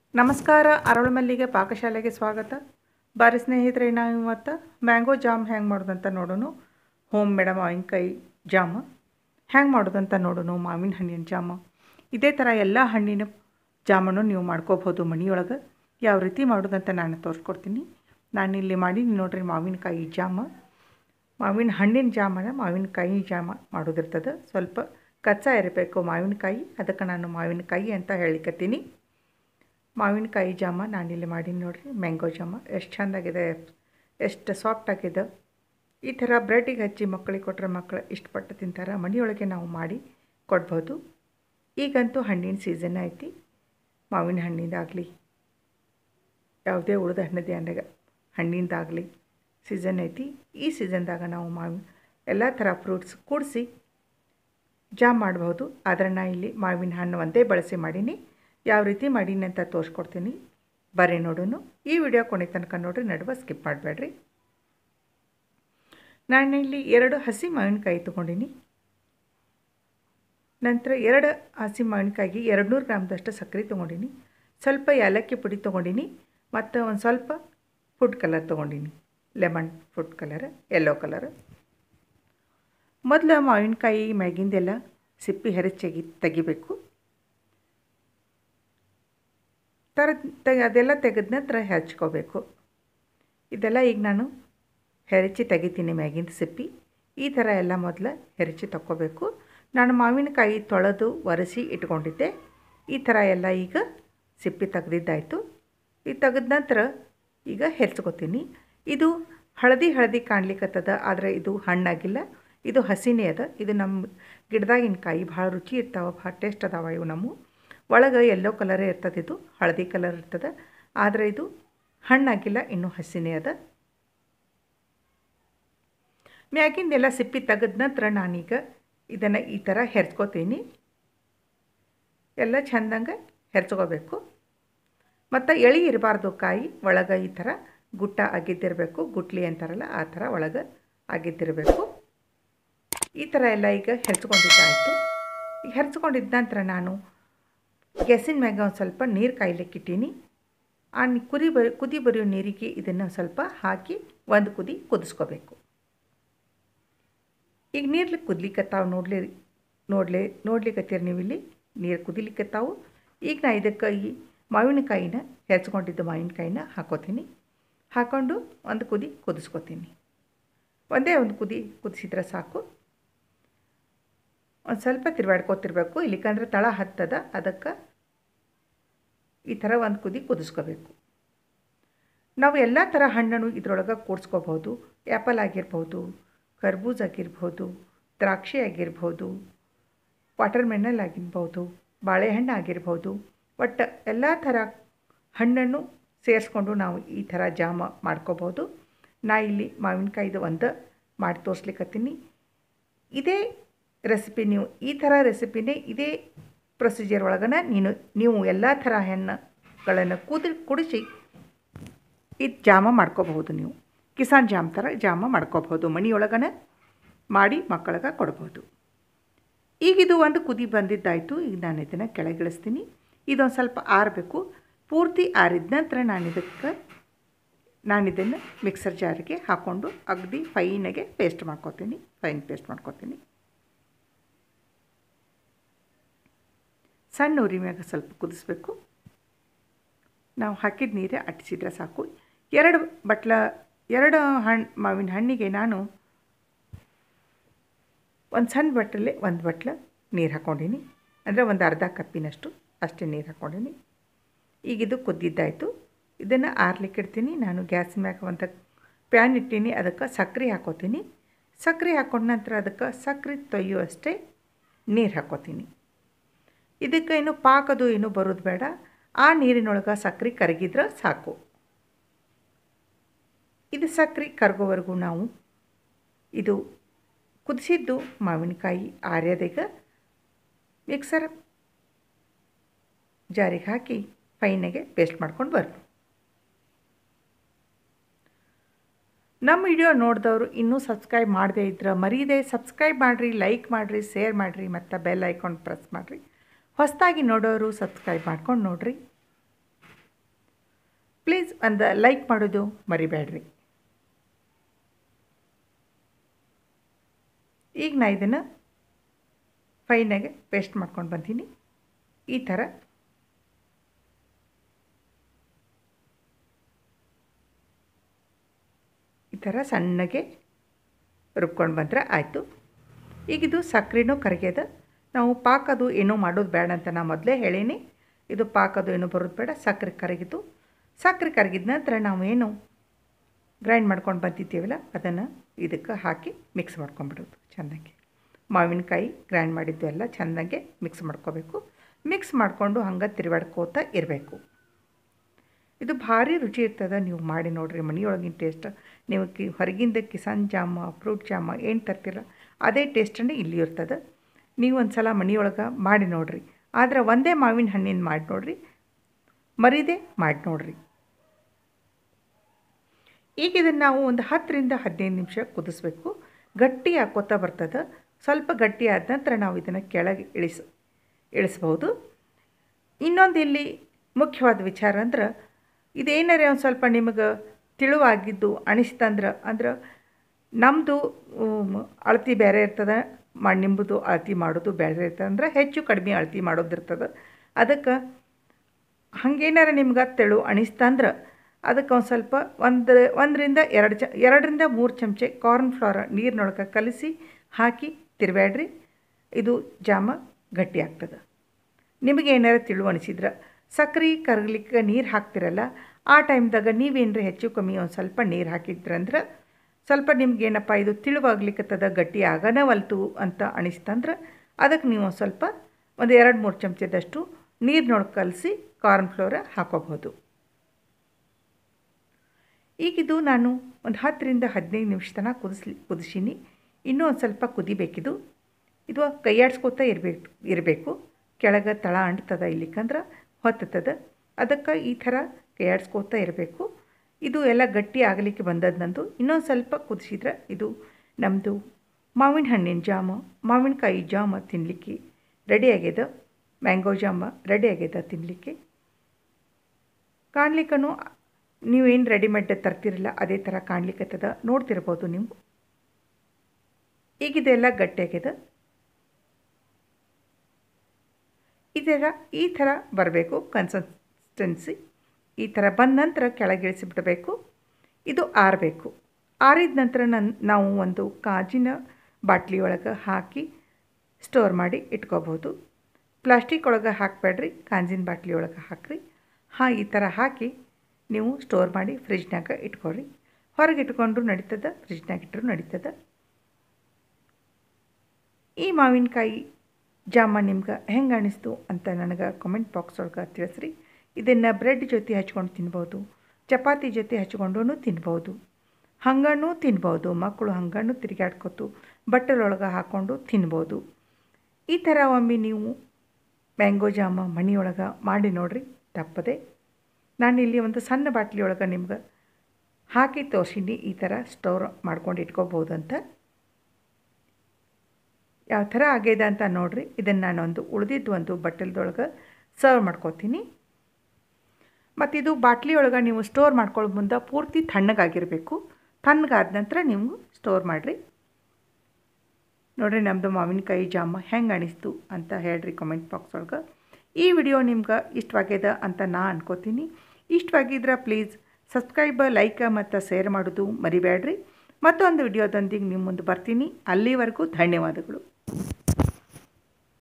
ನಮಸ್ಕಾರ ಅರಳು ಮಲ್ಲಿಗೆ ಪಾಕಶಾಲೆಗೆ ಸ್ವಾಗತ ಬಾರಿ ಸ್ನೇಹಿತರೆ ನಾವು ಇವತ್ತು ಮ್ಯಾಂಗೋ ಜಾಮ್ ಹೆಂಗೆ ಮಾಡೋದಂತ ನೋಡೋಣ ಹೋಮ್ ಮೇಡ ಮಾವಿನಕಾಯಿ ಜಾಮ ಹೆಂಗೆ ಮಾಡೋದಂತ ನೋಡೋಣ ಮಾವಿನ ಹಣ್ಣಿನ ಜಾಮ ಇದೇ ಥರ ಎಲ್ಲ ಹಣ್ಣಿನ ಜಾಮನ್ನು ನೀವು ಮಾಡ್ಕೋಬೋದು ಮನೆಯೊಳಗೆ ಯಾವ ರೀತಿ ಮಾಡೋದಂತ ನಾನು ತೋರಿಸ್ಕೊಡ್ತೀನಿ ನಾನಿಲ್ಲಿ ಮಾಡಿ ನೋಡ್ರಿ ಮಾವಿನಕಾಯಿ ಜಾಮ ಮಾವಿನ ಹಣ್ಣಿನ ಜಾಮನ ಮಾವಿನಕಾಯಿ ಜಾಮ ಮಾಡೋದಿರ್ತದೆ ಸ್ವಲ್ಪ ಕಚ್ಚಾ ಇರಬೇಕು ಮಾವಿನಕಾಯಿ ಅದಕ್ಕೆ ನಾನು ಮಾವಿನಕಾಯಿ ಅಂತ ಹೇಳಿಕತ್ತೀನಿ ಮಾವಿನಕಾಯಿ ಜಾಮ ನಾನಿಲ್ಲಿ ಮಾಡೀನಿ ನೋಡಿರಿ ಮ್ಯಾಂಗೋ ಜಾಮ ಎಷ್ಟು ಚೆಂದಾಗಿದೆ ಎಷ್ಟು ಸಾಫ್ಟ್ ಆಗಿದೆ ಈ ಥರ ಬ್ರೆಡ್ಡಿಗೆ ಹಚ್ಚಿ ಮಕ್ಕಳಿಗೆ ಕೊಟ್ಟರೆ ಮಕ್ಕಳು ಇಷ್ಟಪಟ್ಟು ತಿಂತಾರೆ ಮನೆಯೊಳಗೆ ನಾವು ಮಾಡಿ ಕೊಡ್ಬೋದು ಈಗಂತೂ ಹಣ್ಣಿನ ಸೀಸನ್ ಐತಿ ಮಾವಿನ ಹಣ್ಣಿಂದಾಗಲಿ ಯಾವುದೇ ಉಳಿದ ಹಣ್ಣಿದೆ ಅಂದಾಗ ಹಣ್ಣಿಂದಾಗಲಿ ಸೀಸನ್ ಐತಿ ಈ ಸೀಸನ್ದಾಗ ನಾವು ಮಾವಿನ ಎಲ್ಲ ಥರ ಫ್ರೂಟ್ಸ್ ಕೂಡಿಸಿ ಜಾಮ್ ಮಾಡ್ಬೋದು ಆದರೆ ನಾ ಇಲ್ಲಿ ಮಾವಿನ ಹಣ್ಣು ಒಂದೇ ಬಳಸಿ ಮಾಡೀನಿ ಯಾವ ರೀತಿ ಮಾಡೀನಿ ಅಂತ ತೋರಿಸ್ಕೊಡ್ತೀನಿ ಬರ್ರಿ ನೋಡೋಣ ಈ ವಿಡಿಯೋ ಕೊನೆ ತನಕ ನೋಡ್ರಿ ನಡುವೆ ಸ್ಕಿಪ್ ಮಾಡಬೇಡ್ರಿ ನಾನು ಇಲ್ಲಿ ಎರಡು ಹಸಿ ಮಾವಿನಕಾಯಿ ತೊಗೊಂಡಿನಿ ನಂತರ ಎರಡು ಹಸಿ ಮಾವಿನಕಾಯಿಗೆ ಎರಡು ನೂರು ಗ್ರಾಮ್ದಷ್ಟು ಸಕ್ಕರೆ ತೊಗೊಂಡಿನಿ ಸ್ವಲ್ಪ ಏಲಕ್ಕಿ ಪುಡಿ ತೊಗೊಂಡಿನಿ ಮತ್ತು ಒಂದು ಸ್ವಲ್ಪ ಫುಡ್ ಕಲರ್ ತೊಗೊಂಡಿನಿ lemon food colour yellow colour ಮೊದಲು ಮಾವಿನಕಾಯಿ ಮ್ಯಾಗಿಂದೆಲ್ಲ ಸಿಪ್ಪಿ ಹೆರಚಿ ತೆಗಿಬೇಕು ಥರ ತೆಗೆ ಅದೆಲ್ಲ ತೆಗೆದ ನಂತರ ಹೆಚ್ಕೋಬೇಕು ಇದೆಲ್ಲ ಈಗ ನಾನು ಹೆರಚಿ ತೆಗಿತೀನಿ ಮ್ಯಾಗಿಂದ ಸಿಪ್ಪಿ ಈ ಥರ ಎಲ್ಲ ಮೊದಲು ಹೆರಚಿ ತಕ್ಕೋಬೇಕು ನಾನು ಮಾವಿನಕಾಯಿ ತೊಳೆದು ಒರೆಸಿ ಇಟ್ಕೊಂಡಿದ್ದೆ ಈ ಥರ ಎಲ್ಲ ಈಗ ಸಿಪ್ಪಿ ತೆಗ್ದಿದ್ದಾಯಿತು ಈ ತೆಗೆದ ನಂತರ ಈಗ ಹೆರ್ಚ್ಕೋತೀನಿ ಇದು ಹಳದಿ ಹಳದಿ ಕಾಣ್ಲಿಕ್ಕತ್ತದ ಆದರೆ ಇದು ಹಣ್ಣಾಗಿಲ್ಲ ಇದು ಹಸಿನೇ ಅದ ಇದು ನಮ್ಮ ಗಿಡದಾಗಿನ ಕಾಯಿ ಭಾಳ ರುಚಿ ಇರ್ತಾವೆ ಭಾಳ ಟೇಸ್ಟ್ ಅದಾವ ಇವು ನಮ್ಮ ಒಳಗೆ ಯೆಲ್ಲೋ ಕಲರೇ ಇರ್ತದೆ ಇದು ಹಳದಿ ಕಲರ್ ಇರ್ತದೆ ಆದರೆ ಇದು ಹಣ್ಣಾಗಿಲ್ಲ ಇನ್ನೂ ಹಸಿನೇ ಅದ ಮ್ಯಾಗಿಂದೆಲ್ಲ ಸಿಪ್ಪಿ ತೆಗೆದ ನಂತರ ನಾನೀಗ ಇದನ್ನು ಈ ಥರ ಹೆರ್ಚ್ಕೋತೀನಿ ಎಲ್ಲ ಚೆಂದಂಗೆ ಹೆರ್ಚ್ಕೋಬೇಕು ಮತ್ತು ಎಳಿ ಇರಬಾರ್ದು ಕಾಯಿ ಒಳಗೆ ಈ ಥರ ಗುಟ್ಟ ಆಗಿದ್ದಿರಬೇಕು ಗುಟ್ಲಿ ಅಂತಾರಲ್ಲ ಆ ಥರ ಒಳಗೆ ಆಗಿದ್ದಿರಬೇಕು ಈ ಥರ ಎಲ್ಲ ಈಗ ಹೆರ್ಚ್ಕೊಂಡಿದ್ದಾಯಿತು ಈಗ ಹೆರ್ಚ್ಕೊಂಡಿದ್ದ ನಂತರ ನಾನು ಗ್ಯಾಸಿನ ಮ್ಯಾಗ ಒಂದು ಸ್ವಲ್ಪ ನೀರು ಕಾಯ್ಲಿಕ್ಕಿಟ್ಟೀನಿ ಆ ಕುದಿ ಬರಿ ಕುದಿ ಬರೆಯೋ ನೀರಿಗೆ ಇದನ್ನು ಸ್ವಲ್ಪ ಹಾಕಿ ಒಂದು ಕುದಿ ಕುದಿಸ್ಕೋಬೇಕು ಈಗ ನೀರ್ಲಿ ಕುದ್ಲಿಕ್ಕತ್ತಾವು ನೋಡ್ಲಿ ನೋಡ್ಲಿ ನೋಡ್ಲಿಕ್ಕತ್ತೀರಿ ನೀವು ಇಲ್ಲಿ ನೀರು ಕುದಿಲಿಕ್ಕತ್ತಾವು ಈಗ ನಾ ಇದಕ್ಕೆ ಈ ಮಾವಿನಕಾಯಿನ ಹೆಚ್ಕೊಂಡಿದ್ದು ಮಾವಿನಕಾಯಿನ ಹಾಕೋತೀನಿ ಹಾಕ್ಕೊಂಡು ಒಂದು ಕುದಿ ಕುದಿಸ್ಕೋತೀನಿ ಒಂದೇ ಒಂದು ಕುದಿ ಕುದಿಸಿದ್ರೆ ಸಾಕು ಒಂದು ಸ್ವಲ್ಪ ತಿರುವಾಡ್ಕೋತಿರ್ಬೇಕು ಇಲ್ಲಿಕಂದ್ರೆ ತಳ ಹತ್ತದ ಅದಕ್ಕೆ ಈ ಥರ ಒಂದು ಕುದಿ ಕುದಿಸ್ಕೋಬೇಕು ನಾವು ಎಲ್ಲ ಥರ ಹಣ್ಣನ್ನು ಇದ್ರೊಳಗೆ ಕೂಡಿಸ್ಕೋಬೋದು ಆ್ಯಪಲ್ ಆಗಿರ್ಬೋದು ಕರ್ಬೂಜ್ ಆಗಿರ್ಬೋದು ದ್ರಾಕ್ಷಿ ಆಗಿರ್ಬೋದು ವಾಟರ್ ಮೆನಲ್ ಆಗಿರ್ಬೋದು ಬಾಳೆಹಣ್ಣು ಆಗಿರ್ಬೋದು ಒಟ್ಟು ಎಲ್ಲ ಥರ ಹಣ್ಣನ್ನು ಸೇರಿಸ್ಕೊಂಡು ನಾವು ಈ ಥರ ಜಾಮ ಮಾಡ್ಕೋಬೋದು ನಾ ಇಲ್ಲಿ ಮಾವಿನಕಾಯ್ದು ಒಂದು ಮಾಡಿ ತೋರಿಸ್ಲಿಕ್ಕತ್ತೀನಿ ಇದೇ ರೆಸಿಪಿ ನೀವು ಈ ಥರ ರೆಸಿಪಿನೇ ಇದೇ ಪ್ರೊಸೀಜರ್ ಒಳಗನ ನೀನು ನೀವು ಎಲ್ಲ ಥರ ಹಣ್ಣುಗಳನ್ನು ಕುದಿ ಕುಡಿಸಿ ಇದು ಜಾಮ ಮಾಡ್ಕೋಬಹುದು ನೀವು ಕಿಸಾನ್ ಜಾಮ್ ಥರ ಜಾಮ ಮಾಡ್ಕೋಬಹುದು ಮನೆಯೊಳಗನ ಮಾಡಿ ಮಕ್ಕಳಿಗೆ ಕೊಡ್ಬೋದು ಈಗಿದು ಒಂದು ಕುದಿ ಬಂದಿದ್ದಾಯಿತು ಈಗ ನಾನು ಇದನ್ನು ಕೆಳಗಿಳಿಸ್ತೀನಿ ಇದೊಂದು ಸ್ವಲ್ಪ ಆರಬೇಕು ಪೂರ್ತಿ ಆರಿದ ನಂತರ ನಾನು ಇದಕ್ಕೆ ನಾನು ಇದನ್ನು ಮಿಕ್ಸರ್ ಜಾರಿಗೆ ಹಾಕ್ಕೊಂಡು ಅಗದಿ ಫೈನಾಗೆ ಪೇಸ್ಟ್ ಮಾಡ್ಕೊತೀನಿ ಫೈನ್ ಪೇಸ್ಟ್ ಮಾಡ್ಕೊತೀನಿ ಸಣ್ಣ ಉರಿ ಮ್ಯಾಗ ಸ್ವಲ್ಪ ಕುದಿಸ್ಬೇಕು ನಾವು ಹಾಕಿದ ನೀರೇ ಅಟ್ಟಿಸಿದ್ರೆ ಸಾಕು ಎರಡು ಬಟ್ಲ ಎರಡು ಹಣ್ಣು ಮಾವಿನ ಹಣ್ಣಿಗೆ ನಾನು ಒಂದು ಸಣ್ಣ ಬಟ್ಟಲೇ ಒಂದು ಬಟ್ಲ ನೀರು ಹಾಕ್ಕೊಂಡೀನಿ ಅಂದರೆ ಒಂದು ಅರ್ಧ ಕಪ್ಪಿನಷ್ಟು ಅಷ್ಟೇ ನೀರು ಹಾಕ್ಕೊಂಡೀನಿ ಈಗ ಇದು ಕುದ್ದಿದ್ದಾಯಿತು ಇದನ್ನು ಆರ್ಲಿಕ್ಕೆ ಇಡ್ತೀನಿ ನಾನು ಗ್ಯಾಸ್ ಮ್ಯಾಗ ಒಂದು ಪ್ಯಾನ್ ಇಟ್ಟೀನಿ ಅದಕ್ಕೆ ಸಕ್ಕರೆ ಹಾಕೋತೀನಿ ಸಕ್ಕರೆ ಹಾಕೊಂಡ ನಂತರ ಅದಕ್ಕೆ ಸಕ್ಕರೆ ತೊಯ್ಯುವಷ್ಟೇ ನೀರು ಹಾಕೋತೀನಿ ಇದಕ್ಕೆ ಏನು ಪಾಕದು ಏನು ಬರೋದು ಬೇಡ ಆ ನೀರಿನೊಳಗೆ ಸಕ್ಕರೆ ಕರಗಿದ್ರೆ ಸಾಕು ಇದು ಸಕ್ಕರೆ ಕರಗೋವರೆಗೂ ನಾವು ಇದು ಕುದಿಸಿದ್ದು ಮಾವಿನಕಾಯಿ ಆರ್ಯದೀಗ ಮಿಕ್ಸರ್ ಜಾರಿಗೆ ಹಾಕಿ ಫೈನಾಗೆ ಪೇಸ್ಟ್ ಮಾಡ್ಕೊಂಡು ಬರ್ರಿ ನಮ್ಮ ವಿಡಿಯೋ ನೋಡಿದವರು ಇನ್ನೂ ಸಬ್ಸ್ಕ್ರೈಬ್ ಮಾಡದೇ ಇದ್ರೆ ಮರೀದೆ ಸಬ್ಸ್ಕ್ರೈಬ್ ಮಾಡಿರಿ ಲೈಕ್ ಮಾಡಿರಿ ಶೇರ್ ಮಾಡಿರಿ ಮತ್ತು ಬೆಲ್ ಐಕಾನ್ ಪ್ರೆಸ್ ಮಾಡಿರಿ ಹೊಸದಾಗಿ ನೋಡೋರು ಸಬ್ಸ್ಕ್ರೈಬ್ ಮಾಡ್ಕೊಂಡು ನೋಡಿರಿ ಪ್ಲೀಸ್ ಒಂದು ಲೈಕ್ ಮಾಡೋದು ಮರಿಬೇಡ್ರಿ ಈಗ ನಾ ಇದನ್ನು ಫೈನಾಗೆ ಪೇಸ್ಟ್ ಮಾಡ್ಕೊಂಡು ಬಂದೀನಿ ಈ ಥರ ಈ ಥರ ಸಣ್ಣಗೆ ರುಬ್ಕೊಂಡು ಬಂದರೆ ಆಯಿತು ಈಗ ಇದು ಸಕ್ಕರೆನೂ ಕರಗ್ಯದ ನಾವು ಪಾಕದು ಏನೂ ಮಾಡೋದು ಬೇಡ ಅಂತ ನಾ ಮೊದಲೇ ಹೇಳೀನಿ ಇದು ಪಾಕದು ಏನೂ ಬರೋದು ಬೇಡ ಸಕ್ಕರೆ ಕರಗಿತು ಸಕ್ಕರೆ ಕರಗಿದ ನಂತರ ನಾವು ಏನು ಗ್ರೈಂಡ್ ಮಾಡ್ಕೊಂಡು ಬಂದಿದ್ದೀವಲ್ಲ ಅದನ್ನು ಇದಕ್ಕೆ ಹಾಕಿ ಮಿಕ್ಸ್ ಮಾಡ್ಕೊಂಬಿಡೋದು ಚೆನ್ನಾಗಿ ಮಾವಿನಕಾಯಿ ಗ್ರೈಂಡ್ ಮಾಡಿದ್ದು ಎಲ್ಲ ಚೆನ್ನಾಗಿ ಮಿಕ್ಸ್ ಮಾಡ್ಕೋಬೇಕು ಮಿಕ್ಸ್ ಮಾಡಿಕೊಂಡು ಹಂಗೆ ತಿರುಗಾಡ್ಕೋತಾ ಇರಬೇಕು ಇದು ಭಾರಿ ರುಚಿ ಇರ್ತದೆ ನೀವು ಮಾಡಿ ನೋಡಿರಿ ಮನೆಯೊಳಗಿನ ಟೇಸ್ಟ್ ನೀವು ಕಿ ಹೊರಗಿಂದ ಕಿಸಾನ್ ಜಾಮ ಫ್ರೂಟ್ ಜಾಮ ಏನು ತರ್ತೀರ ಅದೇ ಟೇಸ್ಟನ್ನೇ ಇಲ್ಲಿ ಇರ್ತದೆ ನೀವು ಒಂದು ಸಲ ಮನೆಯೊಳಗೆ ಮಾಡಿ ನೋಡಿರಿ ಆದರೆ ಒಂದೇ ಮಾವಿನ ಹಣ್ಣಿನ ಮಾಡಿ ನೋಡಿರಿ ಮರಿದೇ ಮಾಡಿ ನೋಡಿರಿ ಈಗ ಇದನ್ನು ನಾವು ಒಂದು ಹತ್ತರಿಂದ ಹದಿನೈದು ನಿಮಿಷ ಕುದಿಸ್ಬೇಕು ಗಟ್ಟಿ ಹಾಕೋತಾ ಬರ್ತದೆ ಸ್ವಲ್ಪ ಗಟ್ಟಿ ಆದ ನಂತರ ನಾವು ಇದನ್ನು ಕೆಳಗೆ ಇಳಿಸ್ ಇಳಿಸ್ಬೋದು ಇನ್ನೊಂದು ಇಲ್ಲಿ ಮುಖ್ಯವಾದ ವಿಚಾರ ಅಂದ್ರೆ ಇದೇನಾರೇ ಒಂದು ಸ್ವಲ್ಪ ನಿಮಗೆ ತಿಳುವಾಗಿದ್ದು ಅನಿಸ್ತಂದ್ರೆ ಅಂದ್ರೆ ನಮ್ಮದು ಅಳತಿ ಬೇರೆ ಇರ್ತದೆ ಮ ನಿಮ್ಮದು ಅಳತಿ ಮಾಡೋದು ಬೇರೆ ಇರ್ತದೆ ಅಂದ್ರೆ ಹೆಚ್ಚು ಕಡಿಮೆ ಅಳತಿ ಮಾಡೋದಿರ್ತದೆ ಅದಕ್ಕೆ ಹಾಗೇನಾರ ನಿಮ್ಗೆ ತೆಳು ಅನಿಸ್ತಂದ್ರೆ ಅದಕ್ಕೆ ಒಂದು ಸ್ವಲ್ಪ ಒಂದು ಒಂದರಿಂದ ಎರಡು ಚ ಎರಡರಿಂದ ಮೂರು ಚಮಚೆ ಕಾರ್ನ್ ಫ್ಲವರ್ ನೀರಿನೊಳಗೆ ಕಲಸಿ ಹಾಕಿ ತಿರುವ್ಯಾಡ್ರಿ ಇದು ಜಾಮ ಗಟ್ಟಿ ಆಗ್ತದೆ ನಿಮಗೆ ಏನಾರ ತಿಳು ಅನಿಸಿದ್ರೆ ಸಕ್ರೆ ಕರಗ್ಲಿಕ್ಕೆ ನೀರು ಹಾಕ್ತಿರಲ್ಲ ಆ ಟೈಮ್ದಾಗ ನೀವೇನರ ಹೆಚ್ಚು ಕಮ್ಮಿ ಒಂದು ಸ್ವಲ್ಪ ನೀರು ಹಾಕಿದ್ರಂದ್ರೆ ಸ್ವಲ್ಪ ನಿಮ್ಗೆ ಏನಪ್ಪ ಇದು ತಿಳುವಾಗ್ಲಿಕ್ಕತ್ತದ ಗಟ್ಟಿ ಆಗನವಲ್ತು ಅಂತ ಅನಿಸ್ತಂದ್ರೆ ಅದಕ್ಕೆ ನೀವು ಒಂದು ಸ್ವಲ್ಪ ಒಂದು ಎರಡು ಮೂರು ಚಮಚದಷ್ಟು ನೀರಿನೊಳಗೆ ಕಲಸಿ ಕಾರ್ನ್ ಫ್ಲೋರ ಹಾಕೋಬಹುದು ಈಗಿದು ನಾನು ಒಂದು ಹತ್ತರಿಂದ ಹದಿನೈದು ನಿಮಿಷ ತನಕ ಕುದಿಸ್ಲಿ ಕುದಿಸೀನಿ ಇನ್ನೂ ಒಂದು ಸ್ವಲ್ಪ ಕುದಿಬೇಕಿದು ಇದು ಕೈಯಾಡ್ಸ್ಕೊತಾ ಇರಬೇಕು ಇರಬೇಕು ಕೆಳಗೆ ತಳ ಅಂಟ್ತದ ಇಲ್ಲಿಕ್ಕಂದ್ರೆ ಹೊತ್ತದ ಅದಕ್ಕೆ ಈ ಥರ ಕೈಯಾಡ್ಸ್ಕೊತಾ ಇರಬೇಕು ಇದು ಎಲ್ಲ ಗಟ್ಟಿ ಆಗಲಿಕ್ಕೆ ಬಂದದ್ದು ನಂದು ಇನ್ನೊಂದು ಸ್ವಲ್ಪ ಕುದಿಸಿದ್ರೆ ಇದು ನಮ್ಮದು ಮಾವಿನ ಹಣ್ಣಿನ ಜಾಮ ಮಾವಿನಕಾಯಿ ಜಾಮ ತಿನ್ನಲಿಕ್ಕೆ ರೆಡಿ ಆಗ್ಯದ ಮ್ಯಾಂಗೋ ಜಾಮ ರೆಡಿ ಆಗ್ಯದ ತಿನ್ನಲಿಕ್ಕೆ ಕಾಣ್ಲಿಕ್ಕೂ ನೀವೇನು ರೆಡಿಮೇಡ್ ತರ್ತಿರಲ್ಲ ಅದೇ ಥರ ಕಾಣ್ಲಿಕ್ಕತ್ತದ ನೋಡ್ತಿರ್ಬೋದು ನೀವು ಈಗಿದೆಲ್ಲ ಗಟ್ಟಿಯಾಗ್ಯದ ಇದೆಲ್ಲ ಈ ಥರ ಬರಬೇಕು ಕನ್ಸಿಸ್ಟೆನ್ಸಿ ಈ ಥರ ಬಂದ ನಂತರ ಕೆಳಗಿಳಿಸಿಬಿಡಬೇಕು ಇದು ಆರಬೇಕು ಆರಿದ ನಂತರ ನನ್ನ ನಾವು ಒಂದು ಕಾಜಿನ ಬಾಟ್ಲಿ ಒಳಗೆ ಹಾಕಿ ಸ್ಟೋರ್ ಮಾಡಿ ಇಟ್ಕೋಬೋದು ಪ್ಲಾಸ್ಟಿಕ್ ಒಳಗೆ ಹಾಕಬೇಡ್ರಿ ಕಾಂಜಿನ ಬಾಟ್ಲಿ ಒಳಗೆ ಹಾಕಿರಿ ಹಾಂ ಈ ಥರ ಹಾಕಿ ನೀವು ಸ್ಟೋರ್ ಮಾಡಿ ಫ್ರಿಜ್ನಾಗ ಇಟ್ಕೊಳ್ರಿ ಹೊರಗೆ ಇಟ್ಕೊಂಡ್ರು ನಡೀತದ ಫ್ರಿಜ್ನಾಗ ಇಟ್ಟರು ನಡೀತದ ಈ ಮಾವಿನಕಾಯಿ ಜಾಮ ನಿಮ್ಗೆ ಹೆಂಗೆ ಅನಿಸ್ತು ಅಂತ ನನಗೆ ಕಮೆಂಟ್ ಬಾಕ್ಸ್ ಒಳಗೆ ತಿಳಿಸ್ರಿ ಇದನ್ನು ಬ್ರೆಡ್ ಜೊತೆ ಹಚ್ಕೊಂಡು ತಿನ್ಬೋದು ಚಪಾತಿ ಜೊತೆ ಹಚ್ಕೊಂಡು ತಿನ್ಬೋದು ಹಂಗಣ್ಣು ತಿನ್ಬೋದು ಮಕ್ಕಳು ಹಂಗಣ್ಣು ತಿರುಗಾಡ್ಕೊತು ಬಟ್ಟಲೊಳಗೆ ಹಾಕ್ಕೊಂಡು ತಿನ್ಬೋದು ಈ ಥರ ಒಮ್ಮೆ ನೀವು ಮ್ಯಾಂಗೋ ಜಾಮ ಮನೆಯೊಳಗೆ ಮಾಡಿ ನೋಡಿರಿ ತಪ್ಪದೆ ನಾನಿಲ್ಲಿ ಒಂದು ಸಣ್ಣ ಬಾಟ್ಲಿ ಒಳಗೆ ನಿಮ್ಗೆ ಹಾಕಿ ತೋರಿಸೀನಿ ಈ ಥರ ಸ್ಟೋರ್ ಮಾಡ್ಕೊಂಡು ಇಟ್ಕೋಬೋದು ಅಂತ ಯಾವ ಥರ ಆಗ್ಯದ ಅಂತ ನೋಡಿರಿ ಇದನ್ನು ನಾನೊಂದು ಉಳಿದಿದ್ದು ಒಂದು ಬಟ್ಟಲ್ದೊಳಗೆ ಸರ್ವ್ ಮಾಡ್ಕೋತೀನಿ ಮತ್ತು ಇದು ಬಾಟ್ಲಿ ಒಳಗೆ ನೀವು ಸ್ಟೋರ್ ಮಾಡ್ಕೊಳ್ಳೋ ಮುಂದೆ ಪೂರ್ತಿ ತಣ್ಣಗಾಗಿರಬೇಕು ತಣ್ಣಗಾದ ನಂತರ ನೀವು ಸ್ಟೋರ್ ಮಾಡಿರಿ ನೋಡಿರಿ ನಮ್ಮದು ಮಾವಿನಕಾಯಿ ಜಾಮ ಹೆಂಗೆ ಅನಿಸ್ತು ಅಂತ ಹೇಳ್ರಿ ಕಮೆಂಟ್ ಬಾಕ್ಸ್ ಒಳಗೆ ಈ ವಿಡಿಯೋ ನಿಮ್ಗೆ ಇಷ್ಟವಾಗ್ಯದ ಅಂತ ನಾ ಅನ್ಕೋತೀನಿ ಇಷ್ಟವಾಗಿದ್ರೆ ಪ್ಲೀಸ್ ಸಬ್ಸ್ಕ್ರೈಬ್ ಲೈಕ್ ಮತ್ತು ಶೇರ್ ಮಾಡೋದು ಮರಿಬೇಡ್ರಿ ಮತ್ತೊಂದು ವಿಡಿಯೋದೊಂದಿಗೆ ನಿಮ್ಮ ಮುಂದೆ ಬರ್ತೀನಿ ಅಲ್ಲಿವರೆಗೂ ಧನ್ಯವಾದಗಳು